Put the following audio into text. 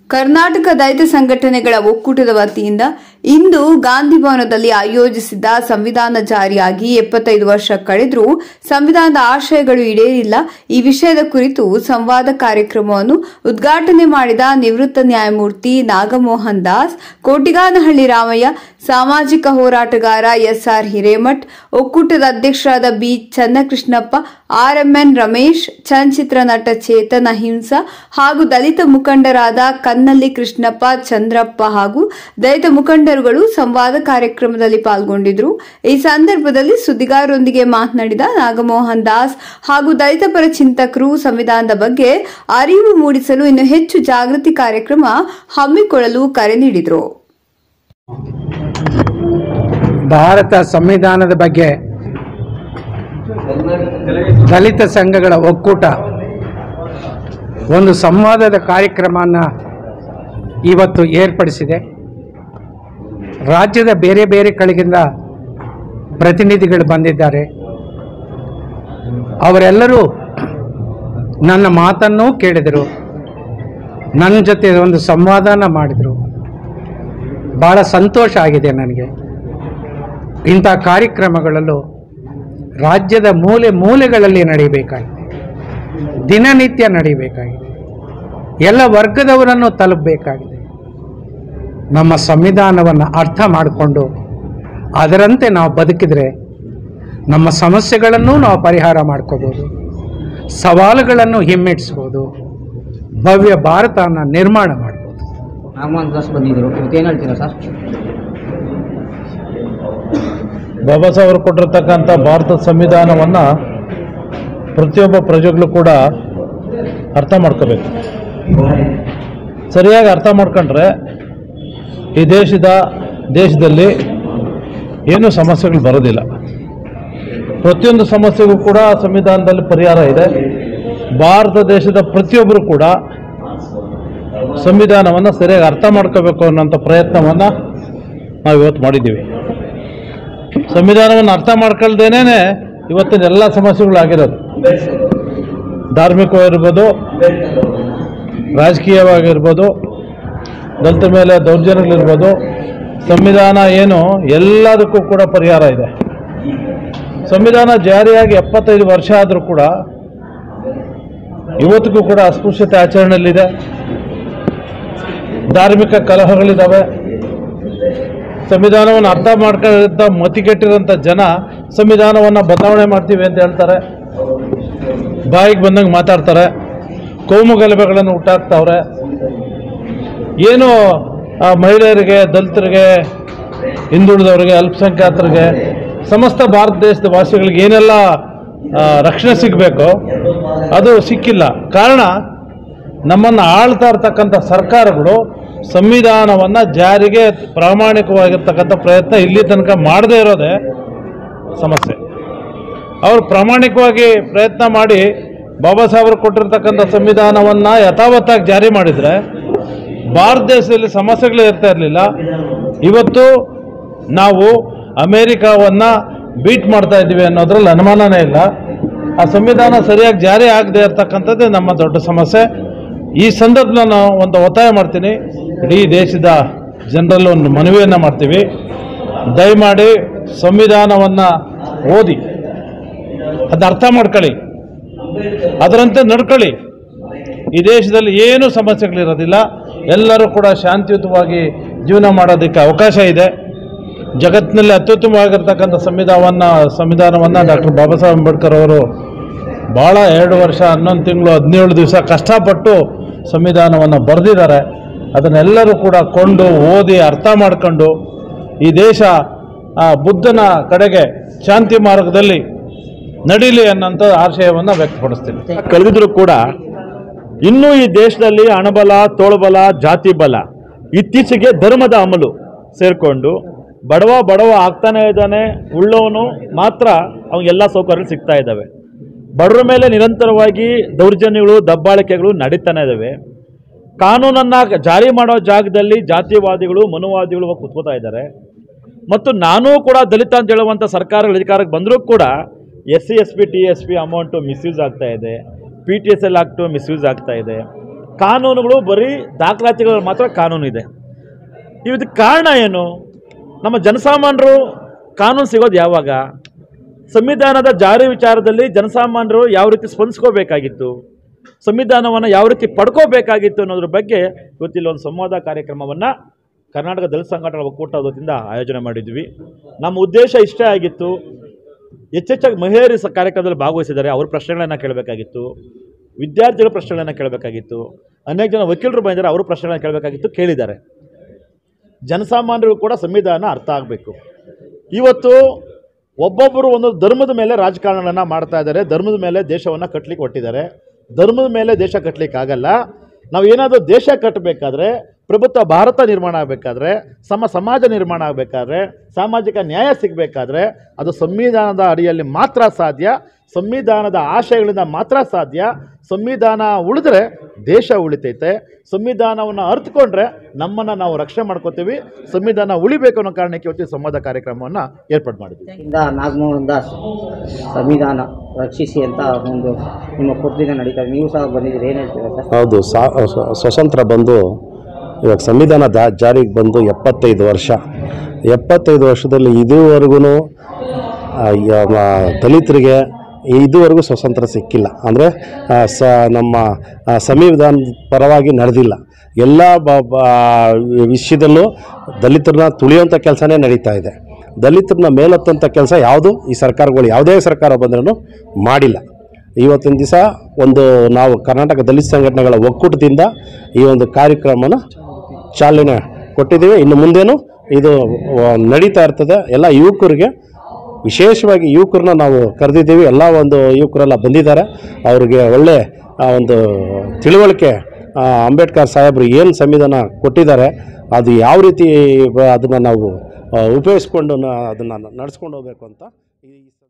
ಕರ್ನಾಟಕ ದಲಿತ ಸಂಘಟನೆಗಳ ಒಕ್ಕೂಟದ ವತಿಯಿಂದ ಇಂದು ಗಾಂಧಿ ಭವನದಲ್ಲಿ ಆಯೋಜಿಸಿದ್ದ ಸಂವಿಧಾನ ಜಾರಿಯಾಗಿ ಎಪ್ಪತ್ತೈದು ವರ್ಷ ಕಳೆದರೂ ಸಂವಿಧಾನದ ಆಶಯಗಳು ಈಡೇರಿಲ್ಲ ಈ ವಿಷಯದ ಕುರಿತು ಸಂವಾದ ಕಾರ್ಯಕ್ರಮವನ್ನು ಉದ್ಘಾಟನೆ ಮಾಡಿದ ನಿವೃತ್ತ ನ್ಯಾಯಮೂರ್ತಿ ನಾಗಮೋಹನ್ ದಾಸ್ ಕೋಟಿಗಾನಹಳ್ಳಿ ರಾಮಯ್ಯ ಸಾಮಾಜಿಕ ಹೋರಾಟಗಾರ ಎಸ್ಆರ್ ಹಿರೇಮಠ್ ಒಕ್ಕೂಟದ ಅಧ್ಯಕ್ಷರಾದ ಬಿ ಚನ್ನಕೃಷ್ಣಪ್ಪ ಆರ್ಎಂಎನ್ ರಮೇಶ್ ಚಲನಚಿತ್ರ ನಟ ಚೇತನ್ ಅಹಿಂಸಾ ಹಾಗೂ ದಲಿತ ಮುಖಂಡರಾದ ಕನ್ನಳ್ಳಿ ಕೃಷ್ಣಪ್ಪ ಚಂದ್ರಪ್ಪ ಹಾಗೂ ದಲಿತ ಮುಖಂಡರುಗಳು ಸಂವಾದ ಕಾರ್ಯಕ್ರಮದಲ್ಲಿ ಪಾಲ್ಗೊಂಡಿದ್ರು ಈ ಸಂದರ್ಭದಲ್ಲಿ ಸುದ್ದಿಗಾರರೊಂದಿಗೆ ಮಾತನಾಡಿದ ನಾಗಮೋಹನ್ ದಾಸ್ ಹಾಗೂ ದಲಿತ ಪರ ಚಿಂತಕರು ಸಂವಿಧಾನದ ಬಗ್ಗೆ ಅರಿವು ಮೂಡಿಸಲು ಇನ್ನು ಹೆಚ್ಚು ಜಾಗೃತಿ ಕಾರ್ಯಕ್ರಮ ಹಮ್ಮಿಕೊಳ್ಳಲು ಕರೆ ನೀಡಿದರು ಭಾರತ ಸಂವಿಧಾನದ ಬಗ್ಗೆ ದಲಿತ ಸಂಘಗಳ ಒಕ್ಕೂಟ ಒಂದು ಸಂವಾದದ ಕಾರ್ಯಕ್ರಮವನ್ನು ಇವತ್ತು ಏರ್ಪಡಿಸಿದೆ ರಾಜ್ಯದ ಬೇರೆ ಬೇರೆ ಕಡೆಗಿಂದ ಪ್ರತಿನಿಧಿಗಳು ಬಂದಿದ್ದಾರೆ ಅವರೆಲ್ಲರೂ ನನ್ನ ಮಾತನ್ನೂ ಕೇಳಿದರು ನನ್ನ ಜೊತೆ ಒಂದು ಸಂವಾದನ ಮಾಡಿದರು ಭಾಳ ಸಂತೋಷ ಆಗಿದೆ ನನಗೆ ಇಂಥ ಕಾರ್ಯಕ್ರಮಗಳಲ್ಲೂ ರಾಜ್ಯದ ಮೂಲೆ ಮೂಲೆಗಳಲ್ಲಿ ನಡೀಬೇಕಾಗಿದೆ ದಿನನಿತ್ಯ ನಡೀಬೇಕಾಗಿದೆ ಎಲ್ಲ ವರ್ಗದವರನ್ನು ತಲುಪಬೇಕಾಗಿದೆ ನಮ್ಮ ಸಂವಿಧಾನವನ್ನು ಅರ್ಥ ಮಾಡಿಕೊಂಡು ಅದರಂತೆ ನಾವು ಬದುಕಿದರೆ ನಮ್ಮ ಸಮಸ್ಯೆಗಳನ್ನು ನಾವು ಪರಿಹಾರ ಮಾಡ್ಕೋಬೋದು ಸವಾಲುಗಳನ್ನು ಹಿಮ್ಮೆಟ್ಟಿಸ್ಬೋದು ಭವ್ಯ ಭಾರತನ ನಿರ್ಮಾಣ ಮಾಡ್ಬೋದು ನಾಗಮೋಹನ್ ದಾಸ್ ಬಂದಿದ್ದರು ಇವತ್ತೇನು ಹೇಳ್ತೀರಾ ಸರ್ ಬಾಬಾ ಸಾಹೇಬ್ ಅವರು ಕೊಟ್ಟಿರ್ತಕ್ಕಂಥ ಭಾರತದ ಸಂವಿಧಾನವನ್ನು ಪ್ರತಿಯೊಬ್ಬ ಪ್ರಜೆಗಳು ಕೂಡ ಅರ್ಥ ಮಾಡ್ಕೋಬೇಕು ಸರಿಯಾಗಿ ಅರ್ಥ ಮಾಡ್ಕೊಂಡ್ರೆ ಈ ದೇಶದ ದೇಶದಲ್ಲಿ ಏನೂ ಸಮಸ್ಯೆಗಳು ಬರೋದಿಲ್ಲ ಪ್ರತಿಯೊಂದು ಸಮಸ್ಯೆಗೂ ಕೂಡ ಸಂವಿಧಾನದಲ್ಲಿ ಪರಿಹಾರ ಇದೆ ಭಾರತ ದೇಶದ ಪ್ರತಿಯೊಬ್ಬರು ಕೂಡ ಸಂವಿಧಾನವನ್ನು ಸರಿಯಾಗಿ ಅರ್ಥ ಮಾಡ್ಕೋಬೇಕು ಅನ್ನೋಂಥ ಪ್ರಯತ್ನವನ್ನು ನಾವು ಇವತ್ತು ಮಾಡಿದ್ದೀವಿ ಸಂವಿಧಾನವನ್ನು ಅರ್ಥ ಮಾಡ್ಕೊಳ್ದೇನೆ ಇವತ್ತಿನ ಎಲ್ಲ ಸಮಸ್ಯೆಗಳು ಆಗಿರೋದು ಧಾರ್ಮಿಕವಾಗಿರ್ಬೋದು ರಾಜಕೀಯವಾಗಿರ್ಬೋದು ದಲಿತ ಮೇಲೆ ದೌರ್ಜನ್ಯಗಳಿರ್ಬೋದು ಸಂವಿಧಾನ ಏನು ಎಲ್ಲದಕ್ಕೂ ಕೂಡ ಪರಿಹಾರ ಇದೆ ಸಂವಿಧಾನ ಜಾರಿಯಾಗಿ ಎಪ್ಪತ್ತೈದು ವರ್ಷ ಆದರೂ ಕೂಡ ಇವತ್ತಿಗೂ ಕೂಡ ಅಸ್ಪೃಶ್ಯತೆ ಆಚರಣೆಯಲ್ಲಿದೆ ಧಾರ್ಮಿಕ ಕಲಹಗಳಿದ್ದಾವೆ ಸಂವಿಧಾನವನ್ನು ಅರ್ಥ ಮಾಡ್ಕೊಂಡಿದ್ದ ಮತಿಗೆಟ್ಟಿರೋಂಥ ಜನ ಸಂವಿಧಾನವನ್ನು ಬದಲಾವಣೆ ಮಾಡ್ತೀವಿ ಅಂತ ಹೇಳ್ತಾರೆ ಬಾಯಿಗೆ ಬಂದಂಗೆ ಮಾತಾಡ್ತಾರೆ ಕೋಮು ಗಲಭೆಗಳನ್ನು ಹುಟ್ಟಾಕ್ತಾವ್ರೆ ಏನು ಆ ಮಹಿಳೆಯರಿಗೆ ದಲಿತರಿಗೆ ಹಿಂದುಳಿದವರಿಗೆ ಅಲ್ಪಸಂಖ್ಯಾತರಿಗೆ ಸಮಸ್ತ ಭಾರತ ದೇಶದ ವಾಸಿಗಳಿಗೆ ಏನೆಲ್ಲ ಆ, ರಕ್ಷಣೆ ಸಿಗಬೇಕು ಅದು ಸಿಕ್ಕಿಲ್ಲ ಕಾರಣ ನಮ್ಮನ್ನು ಆಳ್ತಾ ಇರ್ತಕ್ಕಂಥ ಸರ್ಕಾರಗಳು ಸಂವಿಧಾನವನ್ನು ಜಾರಿಗೆ ಪ್ರಾಮಾಣಿಕವಾಗಿರ್ತಕ್ಕಂಥ ಪ್ರಯತ್ನ ಇಲ್ಲಿ ತನಕ ಮಾಡದೇ ಇರೋದೇ ಸಮಸ್ಯೆ ಅವರು ಪ್ರಾಮಾಣಿಕವಾಗಿ ಪ್ರಯತ್ನ ಮಾಡಿ ಬಾಬಾ ಸಾಹೇಬರು ಕೊಟ್ಟಿರ್ತಕ್ಕಂಥ ಸಂವಿಧಾನವನ್ನು ಯಥಾವತ್ತಾಗಿ ಜಾರಿ ಮಾಡಿದರೆ ಭಾರತ ದೇಶದಲ್ಲಿ ಸಮಸ್ಯೆಗಳೇ ಇರ್ತಾ ಇರಲಿಲ್ಲ ಇವತ್ತು ನಾವು ಅಮೇರಿಕಾವನ್ನು ಬೀಟ್ ಮಾಡ್ತಾ ಇದ್ದೀವಿ ಅನ್ನೋದ್ರಲ್ಲಿ ಅನುಮಾನನೇ ಇಲ್ಲ ಆ ಸಂವಿಧಾನ ಸರಿಯಾಗಿ ಜಾರಿ ಆಗದೆ ಇರತಕ್ಕಂಥದ್ದೇ ನಮ್ಮ ದೊಡ್ಡ ಸಮಸ್ಯೆ ಈ ಸಂದರ್ಭದಲ್ಲಿ ನಾನು ಒಂದು ಒತ್ತಾಯ ಮಾಡ್ತೀನಿ ಇಡೀ ದೇಶದ ಜನರಲ್ಲಿ ಒಂದು ಮನವಿಯನ್ನು ಮಾಡ್ತೀವಿ ದಯಮಾಡಿ ಸಂವಿಧಾನವನ್ನು ಓದಿ ಅದು ಅರ್ಥ ಮಾಡ್ಕೊಳ್ಳಿ ಅದರಂತೆ ನಡ್ಕೊಳ್ಳಿ ಈ ದೇಶದಲ್ಲಿ ಏನೂ ಸಮಸ್ಯೆಗಳಿರೋದಿಲ್ಲ ಎಲ್ಲರೂ ಕೂಡ ಶಾಂತಿಯುತವಾಗಿ ಜೀವನ ಮಾಡೋದಕ್ಕೆ ಅವಕಾಶ ಇದೆ ಜಗತ್ತಿನಲ್ಲಿ ಅತ್ಯುತ್ತಮವಾಗಿರ್ತಕ್ಕಂಥ ಸಂವಿಧಾನವನ್ನು ಸಂವಿಧಾನವನ್ನು ಡಾಕ್ಟರ್ ಬಾಬಾ ಸಾಹೇಬ್ ಅಂಬೇಡ್ಕರ್ ಅವರು ಭಾಳ ಎರಡು ವರ್ಷ ಹನ್ನೊಂದು ತಿಂಗಳು ಹದಿನೇಳು ದಿವಸ ಕಷ್ಟಪಟ್ಟು ಸಂವಿಧಾನವನ್ನು ಬರೆದಿದ್ದಾರೆ ಅದನ್ನೆಲ್ಲರೂ ಕೂಡ ಕೊಂಡು ಓದಿ ಅರ್ಥ ಮಾಡ್ಕೊಂಡು ಈ ದೇಶ ಆ ಬುದ್ಧನ ಕಡೆಗೆ ಶಾಂತಿ ಮಾರ್ಗದಲ್ಲಿ ನಡೀಲಿ ಅನ್ನೋಂಥ ಆಶಯವನ್ನು ವ್ಯಕ್ತಪಡಿಸ್ತೀನಿ ಕಳೆದಿದ್ರು ಕೂಡ ಇನ್ನೂ ಈ ದೇಶದಲ್ಲಿ ಹಣಬಲ ತೋಳ್ಬಲ ಜಾತಿ ಬಲ ಇತ್ತೀಚೆಗೆ ಧರ್ಮದ ಅಮಲು ಸೇರಿಕೊಂಡು ಬಡವ ಬಡವ ಆಗ್ತಾನೆ ಇದ್ದಾನೆ ಉಳ್ಳವನು ಮಾತ್ರ ಅವನಿಗೆಲ್ಲ ಸೌಕರ್ಯಗಳು ಸಿಗ್ತಾ ಇದ್ದಾವೆ ಬಡವರ ಮೇಲೆ ನಿರಂತರವಾಗಿ ದೌರ್ಜನ್ಯಗಳು ದಬ್ಬಾಳಿಕೆಗಳು ನಡೀತಾನೆ ಇದ್ದಾವೆ ಕಾನೂನನ್ನು ಜಾರಿ ಮಾಡೋ ಜಾಗದಲ್ಲಿ ಜಾತಿವಾದಿಗಳು ಮನುವಾದಿಗಳು ಹೋಗಿ ಕುತ್ಕೋತಾ ಇದ್ದಾರೆ ಮತ್ತು ನಾನೂ ಕೂಡ ದಲಿತ ಅಂತ ಹೇಳುವಂಥ ಸರ್ಕಾರಗಳ ಅಧಿಕಾರಕ್ಕೆ ಬಂದರೂ ಕೂಡ S C S P T S P amount misuse ಆಗ್ತಾ ಇದೆ P T S L act misuse ಆಗ್ತಾ ಇದೆ ಕಾನೂನುಗಳು ಬರೀ ದಾಖಲಾತಿಗಳು ಮಾತ್ರ ಕಾನೂನು ಇದೆ ಇದಕ್ಕೆ ಕಾರಣ ಏನು ನಮ್ಮ ಜನಸಾಮಾನ್ಯರು ಕಾನೂನು ಸಿಗೋದು ಯಾವಾಗ ಸಂವಿಧಾನದ ಜಾರಿ ವಿಚಾರದಲ್ಲಿ ಜನಸಾಮಾನ್ಯರು ಯಾವ ರೀತಿ ಸ್ಪಂದಿಸ್ಕೋಬೇಕಾಗಿತ್ತು ಸಂವಿಧಾನವನ್ನು ಯಾವ ರೀತಿ ಪಡ್ಕೋಬೇಕಾಗಿತ್ತು ಅನ್ನೋದ್ರ ಬಗ್ಗೆ ಇವತ್ತಿಲ್ಲಿ ಒಂದು ಸಂವಾದ ಕಾರ್ಯಕ್ರಮವನ್ನು ಕರ್ನಾಟಕ ದಲಿತ ಸಂಘಟನಾ ಒಕ್ಕೂಟದ ವತಿಯಿಂದ ಆಯೋಜನೆ ಮಾಡಿದ್ವಿ ನಮ್ಮ ಉದ್ದೇಶ ಇಷ್ಟೇ ಆಗಿತ್ತು ಹೆಚ್ಚೆಚ್ಚಾಗಿ ಮಹಿಳೆಯರು ಸ ಕಾರ್ಯಕ್ರಮದಲ್ಲಿ ಭಾಗವಹಿಸಿದ್ದಾರೆ ಅವ್ರ ಪ್ರಶ್ನೆಗಳನ್ನು ಕೇಳಬೇಕಾಗಿತ್ತು ವಿದ್ಯಾರ್ಥಿಗಳ ಪ್ರಶ್ನೆಗಳನ್ನು ಕೇಳಬೇಕಾಗಿತ್ತು ಅನೇಕ ಜನ ವಕೀಲರು ಬಂದಿದ್ದಾರೆ ಅವರು ಪ್ರಶ್ನೆಗಳನ್ನು ಕೇಳಬೇಕಾಗಿತ್ತು ಕೇಳಿದ್ದಾರೆ ಜನಸಾಮಾನ್ಯರಿಗೂ ಕೂಡ ಸಂವಿಧಾನ ಅರ್ಥ ಆಗಬೇಕು ಇವತ್ತು ಒಬ್ಬೊಬ್ಬರು ಒಂದು ಧರ್ಮದ ಮೇಲೆ ರಾಜಕಾರಣಗಳನ್ನು ಮಾಡ್ತಾ ಇದ್ದಾರೆ ಧರ್ಮದ ಮೇಲೆ ದೇಶವನ್ನು ಕಟ್ಟಲಿಕ್ಕೆ ಹೊಟ್ಟಿದ್ದಾರೆ ಧರ್ಮದ ಮೇಲೆ ದೇಶ ಕಟ್ಟಲಿಕ್ಕೆ ಆಗಲ್ಲ ನಾವು ಏನಾದರೂ ದೇಶ ಕಟ್ಟಬೇಕಾದ್ರೆ ಪ್ರಭುತ್ವ ಭಾರತ ನಿರ್ಮಾಣ ಆಗಬೇಕಾದ್ರೆ ಸಮ ಸಮಾಜ ನಿರ್ಮಾಣ ಆಗಬೇಕಾದ್ರೆ ಸಾಮಾಜಿಕ ನ್ಯಾಯ ಸಿಗಬೇಕಾದ್ರೆ ಅದು ಸಂವಿಧಾನದ ಅಡಿಯಲ್ಲಿ ಮಾತ್ರ ಸಾಧ್ಯ ಸಂವಿಧಾನದ ಆಶಯಗಳಿಂದ ಮಾತ್ರ ಸಾಧ್ಯ ಸಂವಿಧಾನ ಉಳಿದ್ರೆ ದೇಶ ಉಳಿತೈತೆ ಸಂವಿಧಾನವನ್ನು ಅರ್ಥಕೊಂಡ್ರೆ ನಮ್ಮನ್ನು ನಾವು ರಕ್ಷಣೆ ಮಾಡ್ಕೋತೀವಿ ಸಂವಿಧಾನ ಉಳಿಬೇಕು ಅನ್ನೋ ಕಾರಣಕ್ಕೆ ಇವತ್ತು ಈ ಸಂವಾದ ಕಾರ್ಯಕ್ರಮವನ್ನು ಏರ್ಪಾಡು ಮಾಡಿದ್ವಿ ಇಂದ ನಾಗಮೋಹನ್ ದಾಸ್ ಸಂವಿಧಾನ ರಕ್ಷಿಸಿ ಅಂತ ಒಂದು ನಿಮ್ಮ ಕೊಟ್ಟಿಗೆ ನಡೀತಾ ಇದೆ. ನೀವು ಸಹ ಬಂದಿದ್ದೀರಿ ಏನು ಹೇಳ್ತೀರಾ ಸರ್ ಹೌದು ಸಾ ಸ್ವ- ಸ್ವತಂತ್ರ ಬಂದು ಇವಾಗ ಸಂವಿಧಾನ ದಾ ಜಾರಿಗೆ ಬಂದು ಎಪ್ಪತ್ತೈದು ವರ್ಷ ಎಪ್ಪತ್ತೈದು ವರ್ಷದಲ್ಲಿ ಇದುವರೆಗೂ ದಲಿತರಿಗೆ ಇದುವರೆಗೂ ಸ್ವತಂತ್ರ ಸಿಕ್ಕಿಲ್ಲ ಅಂದರೆ ಸ ನಮ್ಮ ಆ, ಸಂವಿಧಾನ ಪರವಾಗಿ ನಡೆದಿಲ್ಲ ಎಲ್ಲ ಬ ಬ- ವಿಷಯದಲ್ಲೂ ದಲಿತರನ್ನ ತುಳಿಯುವಂಥ ಕೆಲಸನೇ ನಡೀತಾ ಇದೆ ದಲಿತರನ್ನ ಮೇಲೆತ್ತಂಥ ಕೆಲಸ ಯಾವುದು ಈ ಸರ್ಕಾರಗಳು ಯಾವುದೇ ಸರ್ಕಾರ ಬಂದ್ರೂ ಮಾಡಿಲ್ಲ ಇವತ್ತಿನ ದಿವಸ ಒಂದು ನಾವು ಕರ್ನಾಟಕ ದಲಿತ ಸಂಘಟನೆಗಳ ಒಕ್ಕೂಟದಿಂದ ಈ ಒಂದು ಕಾರ್ಯಕ್ರಮನ ಚಾಲನೆ ಕೊಟ್ಟಿದ್ದೀವಿ ಇನ್ನು ಮುಂದೇನು ಇದು ಆ, ನಡೀತಾ ಇರ್ತದೆ ಎಲ್ಲ ಯುವಕರಿಗೆ ವಿಶೇಷವಾಗಿ ಯುವಕರನ್ನ ನಾವು ಕರೆದಿದ್ದೀವಿ ಎಲ್ಲ ಒಂದು ಯುವಕರೆಲ್ಲ ಬಂದಿದ್ದಾರೆ ಅವ್ರಿಗೆ ಒಳ್ಳೆ ಆ, ಒಂದು ತಿಳುವಳಿಕೆ ಆ, ಅಂಬೇಡ್ಕರ್ ಸಾಹೇಬರು ಏನು ಸಂವಿಧಾನ ಕೊಟ್ಟಿದ್ದಾರೆ ಅದು ಯಾವ ರೀತಿ ಅದನ್ನು ನಾವು ಆ, ಉಪಯೋಗಿಸ್ಕೊಂಡು ನ- ಅದನ್ನು ನಡ್ಸ್ಕೊಂಡು ಹೋಗ್ಬೇಕು ಅಂತ ಈ